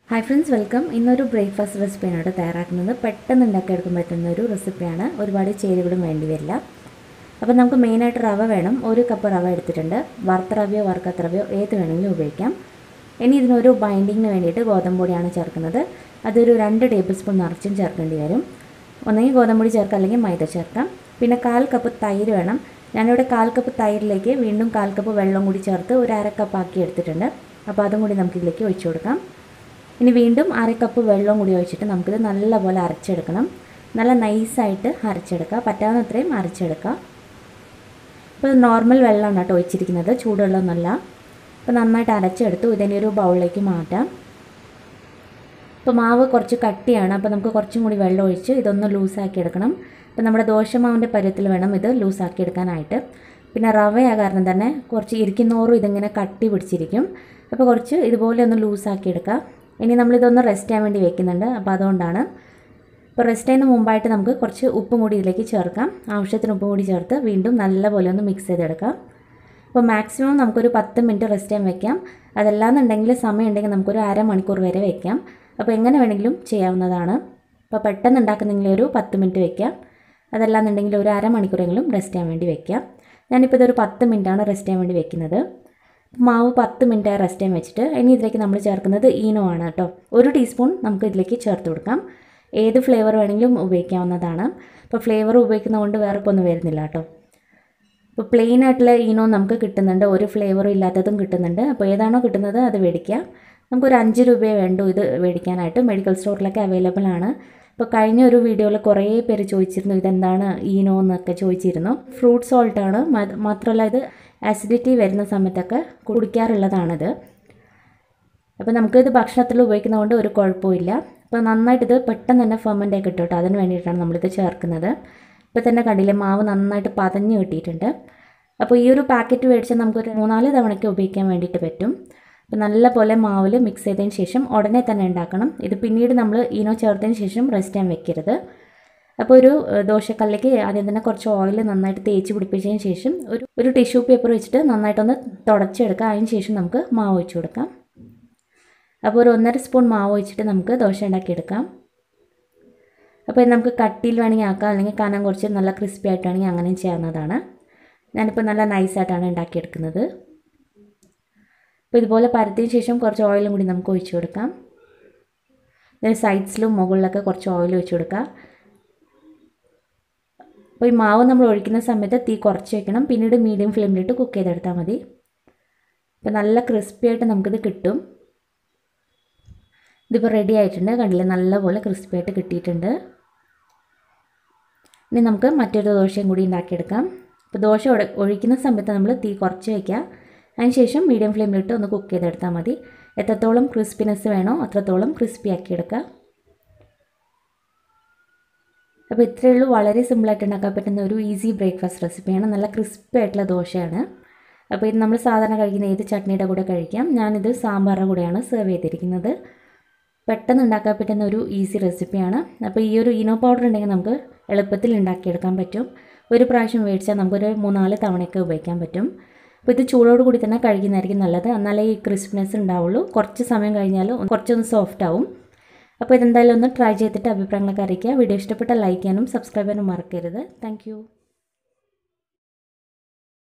hi friends welcome ഇന്നൊരു breakfast റെസിപ്പിയാണ് കേട്ടോ തയ്യാറാക്കുന്നത് പെട്ടെന്ന് ഉണ്ടാക്കിയെടുക്കാൻ പറ്റുന്ന ഒരു റെസിപ്പിയാണ് ഒരുപാട് ചേരുവകളും വേണ്ടി വരില്ല അപ്പോൾ നമുക്ക് മെയിനായിട്ട് റവ വേണം ഒരു കപ്പ് റവ എടുത്തിട്ടുണ്ട് വറുത്ത റവയോ വറുക്കാത്ത റവയോ ഏത് വേണമെങ്കിലും ഉപയോഗിക്കാം ഇനി ഇതിനൊരു ബൈൻഡിങ്ങിന് വേണ്ടിയിട്ട് ഗോതമ്പ് പൊടിയാണ് ചേർക്കുന്നത് അതൊരു രണ്ട് ടേബിൾ സ്പൂൺ നിറച്ചും ചേർക്കേണ്ടി വരും ഒന്നെങ്കിൽ ഗോതമ്പ് പൊടി ചേർക്കാം അല്ലെങ്കിൽ മൈദ ചേർക്കാം പിന്നെ കാൽ കപ്പ് തൈര് വേണം ഞാനിവിടെ കാൽ കപ്പ് തൈരിലേക്ക് വീണ്ടും കാൽ കപ്പ് വെള്ളം കൂടി ചേർത്ത് ഒരു അര കപ്പ് ആക്കി എടുത്തിട്ടുണ്ട് അപ്പോൾ അതും കൂടി നമുക്ക് ഇതിലേക്ക് ഒഴിച്ചു കൊടുക്കാം ഇനി വീണ്ടും അര കപ്പ് വെള്ളം കൂടി ഒഴിച്ചിട്ട് നമുക്കിത് നല്ലപോലെ അരച്ചെടുക്കണം നല്ല നൈസായിട്ട് അരച്ചെടുക്കുക പറ്റാവുന്നത്രയും അരച്ചെടുക്കുക ഇപ്പോൾ നോർമൽ വെള്ളമാണ് കേട്ടോ ഒഴിച്ചിരിക്കുന്നത് ചൂടുവെള്ളമൊന്നുമല്ല അപ്പോൾ നന്നായിട്ട് അരച്ചെടുത്തു ഇതിനെ ഒരു ബൗളിലേക്ക് മാറ്റാം ഇപ്പോൾ മാവ് കുറച്ച് കട്ടിയാണ് അപ്പോൾ നമുക്ക് കുറച്ചും കൂടി വെള്ളം ഒഴിച്ച് ഇതൊന്ന് ലൂസാക്കി എടുക്കണം അപ്പോൾ നമ്മുടെ ദോശമാവിൻ്റെ പരുവത്തിൽ വേണം ഇത് ലൂസാക്കി എടുക്കാനായിട്ട് പിന്നെ റവയാ കാരണം തന്നെ കുറച്ച് ഇരിക്കുന്നോറും ഇതിങ്ങനെ കട്ടി പിടിച്ചിരിക്കും അപ്പോൾ കുറച്ച് ഇതുപോലെ ഒന്ന് ലൂസാക്കി എടുക്കാം ഇനി നമ്മളിതൊന്ന് റെസ്റ്റ് ചെയ്യാൻ വേണ്ടി വെക്കുന്നുണ്ട് അപ്പോൾ അതുകൊണ്ടാണ് അപ്പോൾ റെസ്റ്റ് ചെയ്യുന്ന മുമ്പായിട്ട് നമുക്ക് കുറച്ച് ഉപ്പും കൂടി ഇതിലേക്ക് ചേർക്കാം ആവശ്യത്തിന് ഉപ്പും കൂടി ചേർത്ത് വീണ്ടും നല്ലപോലെ ഒന്ന് മിക്സ് ചെയ്തെടുക്കാം അപ്പോൾ മാക്സിമം നമുക്കൊരു പത്ത് മിനിറ്റ് റെസ്റ്റ് ചെയ്യാൻ വെക്കാം അതല്ലാന്നുണ്ടെങ്കിൽ സമയം ഉണ്ടെങ്കിൽ നമുക്കൊരു അരമണിക്കൂർ വരെ വെക്കാം അപ്പോൾ എങ്ങനെ വേണമെങ്കിലും ചെയ്യാവുന്നതാണ് അപ്പോൾ പെട്ടെന്ന് ഉണ്ടാക്കുന്നെങ്കിൽ ഒരു പത്ത് മിനിറ്റ് വെക്കാം അതല്ലാന്നുണ്ടെങ്കിൽ ഒരു അരമണിക്കൂറെങ്കിലും റെസ്റ്റ് ചെയ്യാൻ വേണ്ടി വെക്കാം ഞാനിപ്പോൾ ഇതൊരു പത്ത് മിനിറ്റാണ് റെസ്റ്റ് ചെയ്യാൻ വേണ്ടി വെക്കുന്നത് മാവ് പത്ത് മിനിറ്റ് റെസ്റ്റ് ചെയ്യാൻ വെച്ചിട്ട് ഇനി ഇതിലേക്ക് നമ്മൾ ചേർക്കുന്നത് ഈനോ ആണ് കേട്ടോ ഒരു ടീസ്പൂൺ നമുക്ക് ഇതിലേക്ക് ചേർത്ത് കൊടുക്കാം ഏത് ഫ്ലേവർ വേണമെങ്കിലും ഉപയോഗിക്കാവുന്നതാണ് അപ്പോൾ ഫ്ലേവർ ഉപയോഗിക്കുന്നതുകൊണ്ട് വേറെ ഇപ്പോൾ ഒന്നും വരുന്നില്ല കേട്ടോ ഇപ്പോൾ പ്ലെയിൻ ആയിട്ടുള്ള ഈനോ നമുക്ക് കിട്ടുന്നുണ്ട് ഒരു ഫ്ലേവറും ഇല്ലാത്തതും കിട്ടുന്നുണ്ട് അപ്പോൾ ഏതാണോ കിട്ടുന്നത് അത് മേടിക്കാം നമുക്കൊരു അഞ്ച് രൂപയെ വേണ്ടൂ ഇത് മേടിക്കാനായിട്ട് മെഡിക്കൽ സ്റ്റോറിലൊക്കെ അവൈലബിൾ ആണ് ഇപ്പോൾ കഴിഞ്ഞ ഒരു വീഡിയോയിൽ കുറേ പേര് ചോദിച്ചിരുന്നു ഇതെന്താണ് ഈനോ എന്നൊക്കെ ചോദിച്ചിരുന്നു ഫ്രൂട്ട് സോൾട്ടാണ് മാത്രമല്ല ഇത് ആസിഡിറ്റി വരുന്ന സമയത്തൊക്കെ കുടിക്കാറുള്ളതാണിത് അപ്പോൾ നമുക്കിത് ഭക്ഷണത്തിൽ ഉപയോഗിക്കുന്നതുകൊണ്ട് ഒരു കുഴപ്പമില്ല അപ്പോൾ നന്നായിട്ട് ഇത് പെട്ടെന്ന് തന്നെ ഫെർമെൻ്റ് ആയി കിട്ടും കേട്ടോ അതിന് വേണ്ടിയിട്ടാണ് നമ്മളിത് ചേർക്കുന്നത് ഇപ്പോൾ തന്നെ കണ്ടില്ലേ മാവ് നന്നായിട്ട് പതഞ്ഞ് കിട്ടിയിട്ടുണ്ട് അപ്പോൾ ഈ ഒരു പാക്കറ്റ് മേടിച്ചാൽ നമുക്കൊരു മൂന്നാല് തവണയ്ക്ക് ഉപയോഗിക്കാൻ വേണ്ടിയിട്ട് പറ്റും അപ്പോൾ നല്ലപോലെ മാവിൽ മിക്സ് ചെയ്തതിന് ശേഷം ഉടനെ തന്നെ ഉണ്ടാക്കണം ഇത് പിന്നീട് നമ്മൾ ഈനോ ചേർത്തതിന് ശേഷം റെസ്റ്റ് ചെയ്യാൻ വെക്കരുത് അപ്പോൾ ഒരു ദോശക്കല്ലേക്ക് ആദ്യം തന്നെ കുറച്ച് ഓയിൽ നന്നായിട്ട് തേച്ച് പിടിപ്പിച്ചതിന് ശേഷം ഒരു ഒരു ടിഷ്യൂ പേപ്പർ വെച്ചിട്ട് നന്നായിട്ടൊന്ന് തുടച്ചെടുക്കുക അതിന് ശേഷം നമുക്ക് മാവ് ഒഴിച്ചു കൊടുക്കാം അപ്പോൾ ഒരു ഒന്നര സ്പൂൺ മാവ് ഒഴിച്ചിട്ട് നമുക്ക് ദോശ ഉണ്ടാക്കിയെടുക്കാം അപ്പോൾ ഇത് നമുക്ക് കട്ടിയിൽ വേണമെങ്കിൽ ആക്കാം അല്ലെങ്കിൽ കനം കുറച്ച് നല്ല ക്രിസ്പി ആയിട്ടാണെങ്കിൽ അങ്ങനെയും ചെയ്യാവുന്നതാണ് ഞാനിപ്പോൾ നല്ല നൈസായിട്ടാണ് ഉണ്ടാക്കിയെടുക്കുന്നത് അപ്പോൾ ഇതുപോലെ പരത്തിയതിന് ശേഷം കുറച്ച് ഓയിലും കൂടി നമുക്ക് ഒഴിച്ചു കൊടുക്കാം ഇതിന് സൈഡ്സിലും മുകളിലൊക്കെ കുറച്ച് ഓയിൽ ഒഴിച്ചു കൊടുക്കുക അപ്പോൾ ഈ മാവ് നമ്മൾ ഒഴിക്കുന്ന സമയത്ത് തീ കുറച്ച് വെക്കണം പിന്നീട് മീഡിയം ഫ്ലെയിമിലിട്ട് കുക്ക് ചെയ്തെടുത്താൽ മതി അപ്പോൾ നല്ല ക്രിസ്പി ആയിട്ട് നമുക്കിത് കിട്ടും ഇതിപ്പോൾ റെഡി ആയിട്ടുണ്ട് കണ്ടില്ലേ നല്ലപോലെ ക്രിസ്പി ആയിട്ട് കിട്ടിയിട്ടുണ്ട് ഇനി നമുക്ക് മറ്റൊരു ദോശയും കൂടി ഉണ്ടാക്കിയെടുക്കാം അപ്പോൾ ദോശ ഒഴിക്കുന്ന സമയത്ത് നമ്മൾ തീ കുറച്ച് വയ്ക്കുക അതിനുശേഷം മീഡിയം ഫ്ലെയിമിലിട്ട് ഒന്ന് കുക്ക് ചെയ്തെടുത്താൽ മതി എത്രത്തോളം ക്രിസ്പിനെസ് വേണോ അത്രത്തോളം ക്രിസ്പി ആക്കിയെടുക്കുക അപ്പോൾ ഇത്രയേ ഉള്ളൂ വളരെ സിമ്പിളായിട്ട് ഉണ്ടാക്കാൻ പറ്റുന്ന ഒരു ഈസി ബ്രേക്ക്ഫാസ്റ്റ് റെസിപ്പിയാണ് നല്ല ക്രിസ്പി ആയിട്ടുള്ള ദോശയാണ് അപ്പോൾ ഇത് നമ്മൾ സാധാരണ കഴിക്കുന്ന ഏത് ചട്നിയുടെ കൂടെ കഴിക്കാം ഞാനിത് സാമ്പാറിൻ്റെ കൂടെയാണ് സെർവ് ചെയ്തിരിക്കുന്നത് പെട്ടെന്ന് ഉണ്ടാക്കാൻ പറ്റുന്ന ഒരു ഈസി റെസിപ്പിയാണ് അപ്പോൾ ഈ ഒരു ഈനോ പൗഡർ ഉണ്ടെങ്കിൽ നമുക്ക് എളുപ്പത്തിൽ ഉണ്ടാക്കിയെടുക്കാൻ പറ്റും ഒരു പ്രാവശ്യം മേടിച്ചാൽ നമുക്കൊരു മൂന്നാല് തവണയൊക്കെ ഉപയോഗിക്കാൻ പറ്റും അപ്പോൾ ഇത് ചൂടോട് കൂടി തന്നെ കഴിക്കുന്നതായിരിക്കും നല്ലത് എന്നാലേ ഈ ക്രിസ്പിനെസ് ഉണ്ടാവുള്ളൂ കുറച്ച് സമയം കഴിഞ്ഞാൽ കുറച്ചൊന്ന് സോഫ്റ്റ് ആവും അപ്പോൾ ഇതെന്തായാലും ഒന്ന് ട്രൈ ചെയ്തിട്ട് അഭിപ്രായങ്ങളൊക്കെ അറിയിക്കുക വീഡിയോ ഇഷ്ടപ്പെട്ട ലൈക്ക് ചെയ്യാനും സബ്സ്ക്രൈബ് ചെയ്യാനും മറക്കരുത് താങ്ക്